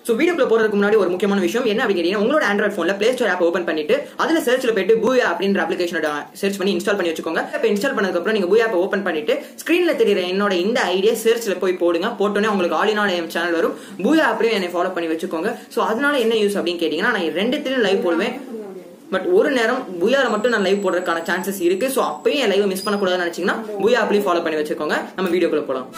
so வீடியோக்குள்ள போறதுக்கு முன்னாடி ஒரு முக்கியமான விஷயம் என்ன அப்படின்னு கேட்டீங்கன்னா உங்களோட ஆண்ட்ராய்ட் ஃபோன்ல பிளே ஸ்டோர் ஆப் ஓப்பன் பண்ணிட்டு அதுல சர்ச்ல போயிட்டு பூயா அப்படின்ற அப்ளிகேஷனோட சர்ச் பண்ணி இன்ஸ்டால் பண்ணி வச்சுக்கோங்க இப்போ இன்ஸ்டால் பண்ணதுக்கு அப்புறம் நீங்க பூயா ஆப் ஓப்பன் பண்ணிட்டு ஸ்கிரீன்ல தெரியுற என்னோட இந்த ஐடியா சர்ச்ல போய் போடுங்க போட்டோன்னே உங்களுக்கு all in all M channel வரும் பூயா ஆப்லயும் என்னை ஃபாலோ பண்ணி வச்சுக்கோங்க ஸோ அதனால என்ன யூஸ் அப்படின்னு கேட்டீங்கன்னா நான் ரெண்டுத்திலும் லைவ் போடுவேன் பட் ஒரு நேரம் புயால மட்டும் நான் லைவ் போடுறதுக்கான சான்சஸ் இருக்கு ஸோ அப்பயும் என் லைவ் மிஸ் பண்ணக்கூடாதுன்னு நினைச்சீங்கன்னா புயா ஆப்லயும் ஃபாலோ பண்ணி வச்சுக்கோங்க நம்ம வீடியோக்குள்ள போலாம்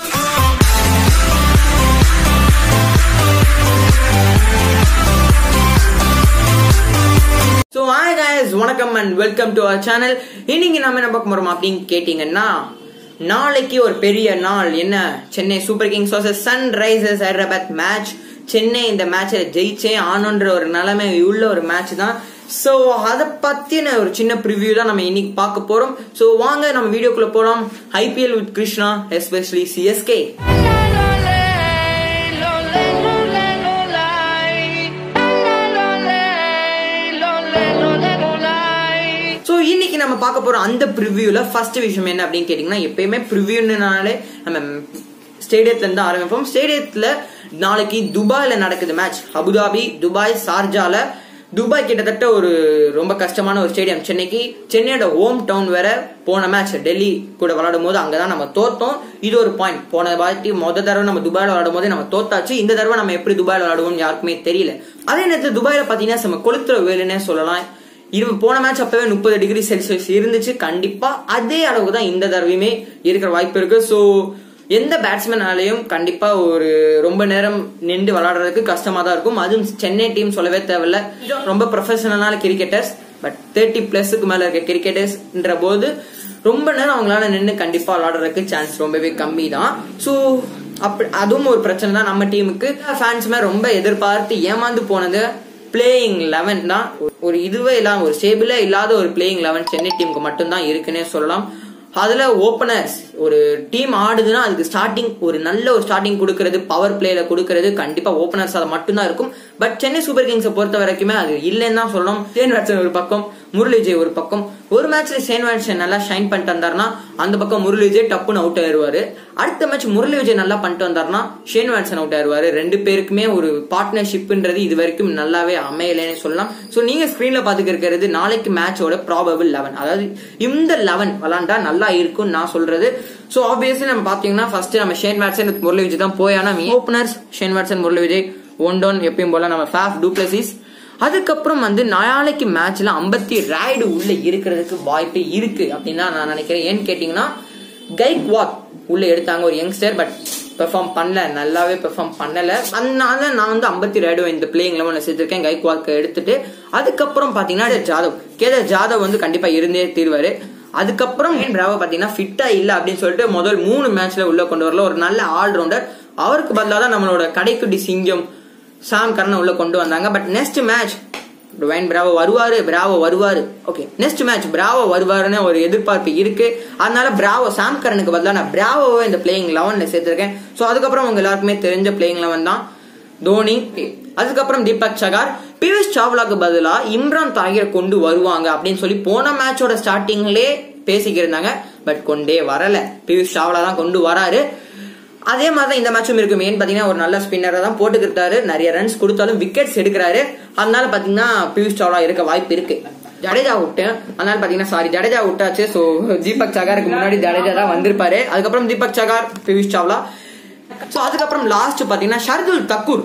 ஸோ ஹாய் guys வணக்கம் and welcome to our channel இன்னைக்கு நம்ம என்ன பார்க்க போறோம் அப்படின்னு கேட்டீங்கன்னா நாளைக்கு ஒரு பெரிய நாள் என்ன Chennai Super Kings versus Sunrisers Hyderabad match Chennai இந்த மேட்சில் ஜெயிச்சே ஆனோன்ற ஒரு நிலைமை உள்ள ஒரு மேட்ச் தான் ஸோ அதை பத்தின ஒரு சின்ன ப்ரிவியூ தான் நம்ம இன்னைக்கு பார்க்க போறோம் ஸோ வாங்க நம்ம வீடியோக்குள்ள போலாம் IPL with Krishna especially CSK so இன்னைக்கு நம்ம பார்க்க போற அந்த ப்ரிவியூல ஃபர்ஸ்ட் விஷயம் என்ன அப்படின்னு கேட்டீங்கன்னா எப்பயுமே ப்ரிவியூனாலே நம்ம ஸ்டேடியத்துல இருந்து ஆரம்பிப்போம் ஸ்டேடியத்துல நாளைக்கு துபாயில நடக்குது மேட்ச் அபுதாபி துபாய் சார்ஜால துபாய் கிட்டத்தட்ட ஒரு ரொம்ப கஷ்டமான ஒரு ஸ்டேடியம் சென்னைக்கு சென்னையோட ஹோம் டவுன் வேற போன மேட்ச் டெல்லி கூட விளையாடும் போது அங்கதான் நம்ம தோத்தோம் இது ஒரு பாயிண்ட் போன வாட்டி மொத தடவை நம்ம துபாயில விளையாடும் போது நம்ம தோத்தாச்சு இந்த தடவை நம்ம எப்படி துபாயில விளையாடுவோம் யாருக்குமே தெரியல அதே நேரத்தில் துபாயில பாத்தீங்கன்னா நம்ம கொளுத்துற வேலுன்னே சொல்லலாம் இது போன மேட்ச் அப்பவே முப்பது டிகிரி செல்சியஸ் இருந்துச்சு கண்டிப்பா அதே அளவுக்கு தான் இந்த தடவையுமே இருக்கிற வாய்ப்பு இருக்கு ஸோ எந்த பேட்ஸ்மேனாலையும் கண்டிப்பா ஒரு ரொம்ப நேரம் நின்று விளையாடுறதுக்கு கஷ்டமா தான் இருக்கும் அதுவும் சென்னை டீம் சொல்லவே தேவையில்ல ரொம்ப ப்ரொஃபஷனலான கிரிக்கெட்டர்ஸ் பட் தேர்ட்டி பிளஸுக்கு மேல இருக்க கிரிக்கெட்டர்ஸ்ன்ற போது ரொம்ப நேரம் அவங்களால நின்று கண்டிப்பா விளையாடுறதுக்கு சான்ஸ் ரொம்பவே கம்மி தான் ஸோ அப்படி அதுவும் ஒரு பிரச்சனை தான் நம்ம டீமுக்கு ஃபேன்ஸுமே ரொம்ப எதிர்பார்த்து ஏமாந்து போனது பிளேயிங் லெவன் தான் ஒரு இதுவே இல்லாம ஒரு ஸ்டேபிளே இல்லாத ஒரு பிளேயிங் லெவன் சென்னை டீமுக்கு மட்டும்தான் இருக்குன்னே சொல்லலாம் அதுல ஓப்பனர்ஸ் ஒரு டீம் ஆடுதுன்னா அதுக்கு ஸ்டார்டிங் ஒரு நல்ல ஒரு ஸ்டார்டிங் கொடுக்கறது பவர் பிளேல கொடுக்கறது கண்டிப்பா ஓப்பனர்ஸ் அதை மட்டும்தான் இருக்கும் பட் சென்னை சூப்பர் கிங்ஸை பொறுத்த வரைக்குமே அது இல்லைன்னு தான் சொல்லணும் சேன் வாட்சன் ஒரு பக்கம் முரளி ஜெய் ஒரு பக்கம் ஒரு மேட்ச்ல சேன் வாட்சன் நல்லா ஷைன் பண்ணிட்டு வந்தாருன்னா அந்த பக்கம் முரளி விஜய் டப்புன்னு அவுட் ஆயிருவாரு அடுத்த மேட்ச் முரளி விஜய் நல்லா பண்ணிட்டு வந்தாருன்னா ஷேன் வாட்சன் அவுட் ஆயிருவாரு ரெண்டு பேருக்குமே ஒரு பார்ட்னர்ஷிப்ன்றது இது வரைக்கும் நல்லாவே அமையலைன்னு சொல்லலாம் ஸோ நீங்க ஸ்கிரீன்ல பாத்துக்க இருக்கிறது நாளைக்கு மேட்சோட ப்ராபபிள் லெவன் அதாவது இந்த லெவன் விளாண்டா நல்லா இருக்கும்னு நான் சொல்றது ஸோ ஆப்வியஸ்லி நம்ம பாத்தீங்கன்னா ஃபர்ஸ்ட் நம்ம ஷேன் வாட்சன் முரளி விஜய் தான் போய் ஆனா openers Shane Watson Murali Vijay one down எப்பயும் போல நம்ம ஃபேஃப் டூப்ளசிஸ் அதுக்கப்புறம் வந்து நாளைக்கு மேட்ச்ல ஐம்பத்தி ரைடு உள்ள இருக்கிறதுக்கு வாய்ப்பு இருக்கு அப்படின்னு தான் நான் நினைக்கிறேன் ஏன்னு கேட்டீங்கன்னா கைக் வாக் உள்ள எடுத்தாங்க ஒரு யங்ஸ்டர் பட் பெர்ஃபார்ம் பண்ணல நல்லாவே பெர்ஃபார்ம் பண்ணல அதனால நான் வந்து ஐம்பத்தி ரைடு இந்த பிளேயிங் லெவலில் சேர்த்திருக்கேன் கைக் வாக் எடுத்துட்டு அதுக்கப்புறம் பாத்தீங்கன்னா ஜாதவ் கேதர் ஜாதவ் வந்து கண்டிப்பா இருந்தே தீர்வாரு அதுக்கப்புறம் ஏன் பிராவோ பாத்தீங்கன்னா ஃபிட்டா இல்ல அப்படின்னு சொல்லிட்டு முதல் மூணு மேட்ச்ல உள்ள கொண்டு வரல ஒரு நல்ல ஆல்ரவுண்டர் அவருக்கு பதிலாக தான் நம்மளோட கடைக்குட்டி சிங்கம் சாம் கரனை உள்ள கொண்டு வந்தாங்க but next match Dwayne Bravo வருவாரு பிராவோ வருவாரு ஓகே நெக்ஸ்ட் மேட்ச் பிராவோ வருவாருன்னு ஒரு எதிர்பார்ப்பு இருக்கு அதனால பிராவோ சாம் கரனுக்கு பதிலாக நான் பிராவோவை இந்த பிளேயிங் லெவன்ல சேர்த்திருக்கேன் ஸோ அதுக்கப்புறம் உங்க எல்லாருக்குமே தெரிஞ்ச பிளேயிங் லெவன் தான் தோனி அதுக்கப்புறம் தீபக் சகார் பியூஷ் சாவ்லாக்கு பதிலா இம்ரான் தாகிர் கொண்டு வருவாங்க அப்படின்னு சொல்லி போன மேட்சோட ஸ்டார்டிங்லேயே பேசிக்கிருந்தாங்க பட் கொண்டே வரல பியூஷ் சாவ்லா தான் கொண்டு வராரு அதே மாதிரி தான் இந்த மேட்சும் இருக்கும் ஏன்னு பாத்தீங்கன்னா ஒரு நல்ல ஸ்பின்னரை தான் போட்டுக்கிட்டாரு நிறைய ரன்ஸ் கொடுத்தாலும் விக்கெட்ஸ் எடுக்கிறாரு அதனால பாத்தீங்கன்னா பியூஷ் சாவ்லா இருக்க வாய்ப்பு இருக்கு ஜடேஜா விட்டு அதனால பாத்தீங்கன்னா சாரி ஜடேஜா விட்டாச்சு சோ தீபக் சகாருக்கு முன்னாடி ஜடேஜா தான் வந்திருப்பாரு அதுக்கப்புறம் தீபக் சகார் பியூஷ் சாவ்லா சோ அதுக்கப்புறம் லாஸ்ட் பாத்தீங்கன்னா ஷர்துல் தக்கூர்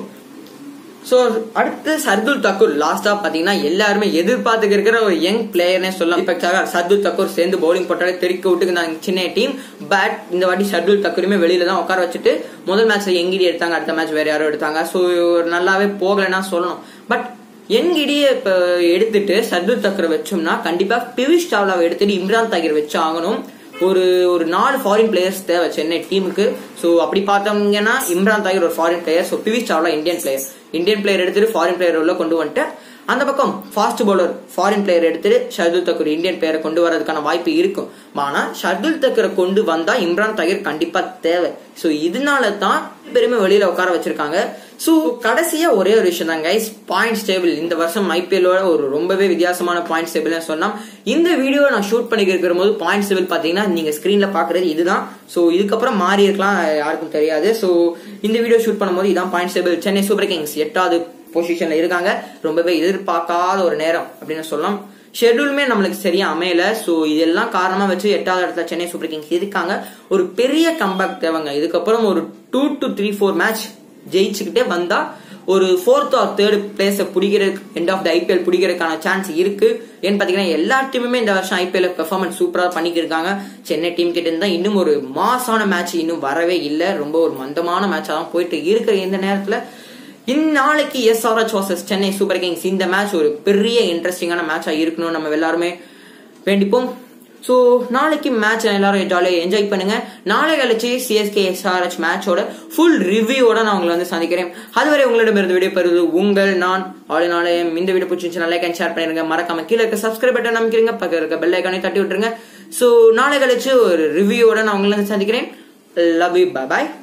ஸோ அடுத்து சர்துல் தக்கூர் லாஸ்டா பாத்தீங்கன்னா எல்லாருமே எதிர்பார்த்துக்க இருக்கிற ஒரு யங் பிளேயர்னே சொல்லலாம் தீபக் சகார் சர்துல் தக்கூர் சேர்ந்து பவுலிங் போட்டாலே தெறிக்க விட்டுக்கு சின்ன டீம் பட் இந்த வாட்டி சர்துல் தக்கூருமே வெளியில தான் உட்கார வச்சுட்டு முதல் மேட்ச்ல எங்கிடி எடுத்தாங்க அடுத்த மேட்ச் வேற யாரோ எடுத்தாங்க ஸோ நல்லாவே போகலைன்னா சொல்லணும் பட் எங்கிடியே இப்போ எடுத்துட்டு சர்துல் தக்கரை வச்சோம்னா கண்டிப்பா பியூஷ் சாவ்லாவை எடுத்துட்டு இம்ரான் தாகிர் வச்சு ஆகணும் ஒரு ஒரு நாலு ஃபாரின் பிளேயர்ஸ் தேவை சென்னை டீமுக்கு ஸோ அப்படி பார்த்தோம்னா இம்ரான் தாகிர் ஒரு foreign player so Piyush Chawla Indian player Indian player எடுத்துட்டு ஃபாரின் பிளேயர் உள்ள கொண்டு வந்துட்டு அந்த பக்கம் ஃபாஸ்ட் பவுலர் ஃபாரின் பிளேயர் எடுத்துட்டு ஷர்துல் தக்கூர் இந்தியன் பிளேயரை கொண்டு வரதுக்கான வாய்ப்பு இருக்கும் ஆனா ஷர்துல் தக்கரை கொண்டு வந்தா இம்ரான் தகீர் கண்டிப்பா தேவை ஸோ இதனால தான் பெருமை வெளியில உட்கார வச்சிருக்காங்க ஸோ கடைசியா ஒரே ஒரு விஷயம் தான் கைஸ் பாயிண்ட்ஸ் டேபிள் இந்த வருஷம் ஐபிஎல்லோட ஒரு ரொம்பவே வித்தியாசமான பாயிண்ட்ஸ் டேபிள் சொன்னா இந்த வீடியோ நான் ஷூட் பண்ணிக்கிற போது பாயிண்ட்ஸ் டேபிள் பாத்தீங்கன்னா நீங்க ஸ்கிரீன்ல பாக்குறது இதுதான் ஸோ இதுக்கப்புறம் மாறி இருக்கலாம் யாருக்கும் தெரியாது ஸோ இந்த வீடியோ ஷூட் பண்ணும்போது இதான் points table Chennai Super Kings எட்டாவது பொசிஷன்ல இருக்காங்க ரொம்பவே எதிர்பார்க்காத ஒரு நேரம் அப்படின்னு சொல்லலாம் ஷெட்யூலுமே நம்மளுக்கு சரியா அமையல ஸோ இதெல்லாம் காரணமா வச்சு எட்டாவது இடத்துல சென்னை சூப்பர் கிங்ஸ் இருக்காங்க ஒரு பெரிய கம்பேக் தேவைங்க இதுக்கப்புறம் ஒரு two to three four match ஜெயிச்சுக்கிட்டே வந்தா ஒரு ஃபோர்த் ஆர் தேர்ட் பிளேஸ் பிடிக்கிறதுக்கு எண்ட் ஆஃப் த ஐபிஎல் பிடிக்கிறதுக்கான சான்ஸ் இருக்கு ஏன்னு பாத்தீங்கன்னா எல்லா டீமுமே இந்த வருஷம் ஐபிஎல் பெர்ஃபார்மன்ஸ் சூப்பரா பண்ணிக்கிருக்காங்க சென்னை டீம் கிட்ட இருந்தா இன்னும் ஒரு மாசான மேட்ச் இன்னும் வரவே இல்லை ரொம்ப ஒரு மந்தமான மேட்சா தான் போயிட்டு இருக்கிற இந்த நேரத்துல இந்நாளைக்கு SRH versus Chennai Super Kings இந்த மேட்ச் ஒரு பெரிய இன்ட்ரெஸ்டிங்கான மேட்சா இருக்கணும் நம்ம எல்லாருமே வேண்டிப்போம் ஸோ நாளைக்கு மேட்ச் எல்லாரும் ஜாலியாக என்ஜாய் பண்ணுங்க நாளை கழிச்சு சிஎஸ்கே எஸ்ஆர்எச் மேட்சோட ஃபுல் ரிவ்யூவோட நான் உங்களை வந்து சந்திக்கிறேன் அதுவரை உங்களிடமிருந்து வீடியோ பெறுவது உங்கள் நான் ஆளு நாளையம் இந்த வீடியோ பிடிச்சிருந்துச்சு லைக் அண்ட் ஷேர் பண்ணிருங்க மறக்காம கீழே இருக்க சப்ஸ்கிரைப் பட்டன் அமைக்கிறீங்க பக்கம் இருக்க பெல் ஐக்கானே தட்டி விட்டுருங்க ஸோ நாளை கழிச்சு ஒரு ரிவ்யூவோட நான் உங்களை வந்து சந்திக்கிறேன் லவ் யூ பாய்